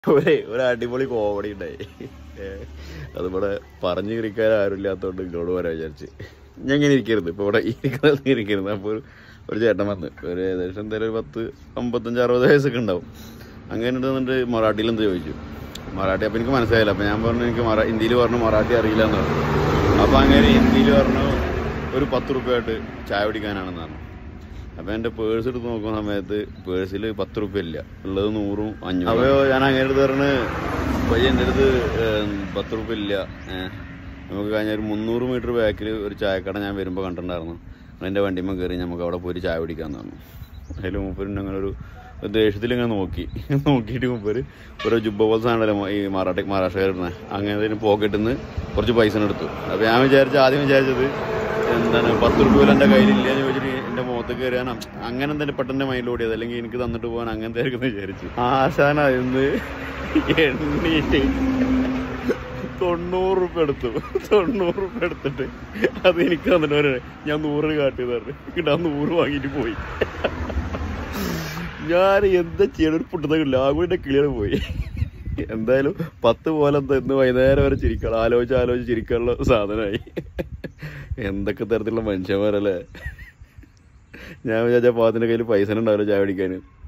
ഒരു ഒരു അടിപൊളി കോമഡി ഉണ്ടായി ഏ, അതിവിടെ പറഞ്ഞു കിരിക്കാൻ ആരും ഇല്ലാത്തതുകൊണ്ട് ഇങ്ങോട്ട് വരാൻ വിചാരിച്ച് ഞാൻ ഇങ്ങനെ ഇരിക്കരുത് ഇപ്പൊ ഇവിടെ ഇരിക്കുന്നത് ഇരിക്കരുത് അപ്പോൾ ഒരു ഒരു ചേട്ടൻ വന്ന് ഒരു ഏകദേശം എന്തായാലും ഒരു പത്ത് അമ്പത്തഞ്ച് അറുപത് വയസ്സൊക്കെ ഉണ്ടാവും അങ്ങനെ എന്നിട്ട് മറാഠിയിൽ എന്ത് ചോദിച്ചു മറാഠി അപ്പം എനിക്ക് മനസ്സിലായില്ല അപ്പം ഞാൻ പറഞ്ഞു എനിക്ക് മറാ ഹിന്ദിയിൽ പറഞ്ഞു മറാഠി അറിയില്ല എന്ന് പറഞ്ഞു അപ്പം അങ്ങനെ ഹിന്ദിയിൽ പറഞ്ഞു ഒരു പത്ത് റുപ്യയായിട്ട് ചായ കുടിക്കാനാണെന്ന് പറഞ്ഞു അപ്പം എൻ്റെ പേഴ്സ് എടുത്ത് നോക്കുന്ന സമയത്ത് പേഴ്സിൽ പത്ത് റുപ്യ ഇല്ല ഉള്ളത് നൂറും അഞ്ഞൂറും അപ്പോൾ ഞാൻ അങ്ങനെ അടുത്ത് പറഞ്ഞ് പയ്യ എൻ്റെ അടുത്ത് ഏഹ്, പത്ത് റുപ്യ ഇല്ല ഏഹ്, നമുക്ക് കഴിഞ്ഞ ഒരു മുന്നൂറ് മീറ്റർ ബാക്കിൽ ഒരു ചായക്കട ഞാൻ വരുമ്പോൾ കണ്ടിട്ടുണ്ടായിരുന്നു എൻ്റെ വണ്ടിമ്മ കയറി നമുക്ക് അവിടെ പോയി ഒരു ചായ കുടിക്കാന്ന് പറഞ്ഞു അതിൽ മൂപ്പര് അങ്ങനെ ഒരു ദേഷ്യത്തിൽ ഇങ്ങനെ നോക്കി നോക്കിയിട്ട് മൂപ്പര് ഒരു ജുബ്ബ പോലത്തെ സാധനമല്ലോ ഈ മറാഠി മഹാരാഷ്ട്രക്കാരുടെ അങ്ങനെ പോക്കറ്റിൽ നിന്ന് കുറച്ച് പൈസ എടുത്തു അപ്പോൾ ഞാൻ വിചാരിച്ച ആദ്യം വിചാരിച്ചത് എന്താണ് പത്ത് റുപ്യ പോലും എൻ്റെ കയ്യിലില്ല എന്ന് ചോദിച്ചിട്ട് എൻ്റെ മുഖത്ത് കയറാനും അങ്ങനെ എന്തെങ്കിലും പെട്ടെന്ന് മൈൻഡ് ഓടിയത് അല്ലെങ്കിൽ എനിക്ക് തന്നിട്ട് പോകാൻ അങ്ങനത്തെ ആയിരിക്കും എന്ന് വിചാരിച്ചു ആശാന ഇന്ന് എണ്ണീറ്റ് തൊണ്ണൂറ് റുപ്യ എടുത്തു തൊണ്ണൂറ് റുപ്യ എടുത്തിട്ട് അത് എനിക്ക് തന്നിട്ട് പറയാം ഞാൻ നൂറ് കാട്ടി പറഞ്ഞു എന്നിട്ട് ആ നൂറ് വാങ്ങിയിട്ട് പോയി ഞാൻ എന്താ ചെയ്യണം ഒരു പുട്ടത്തെ കിട്ടില്ല ആകുവിന്റെ ക്ലിയർ പോയി എന്തായാലും പത്ത് പോലെ എന്താ ഇന്ന് വൈകുന്നേരം വരെ ചിരിക്കണം ആലോചിച്ച് ആലോചിച്ച് ചിരിക്കാനുള്ള സാധനമായി എന്തൊക്കെ തരത്തിലുള്ള മനുഷ്യന്മാരല്ലേ ഞാൻ വിചാരിച്ച പാത്തിന്റെ കയ്യിൽ പൈസ ഉണ്ടാവില്ല ചായ പിടിക്കാൻ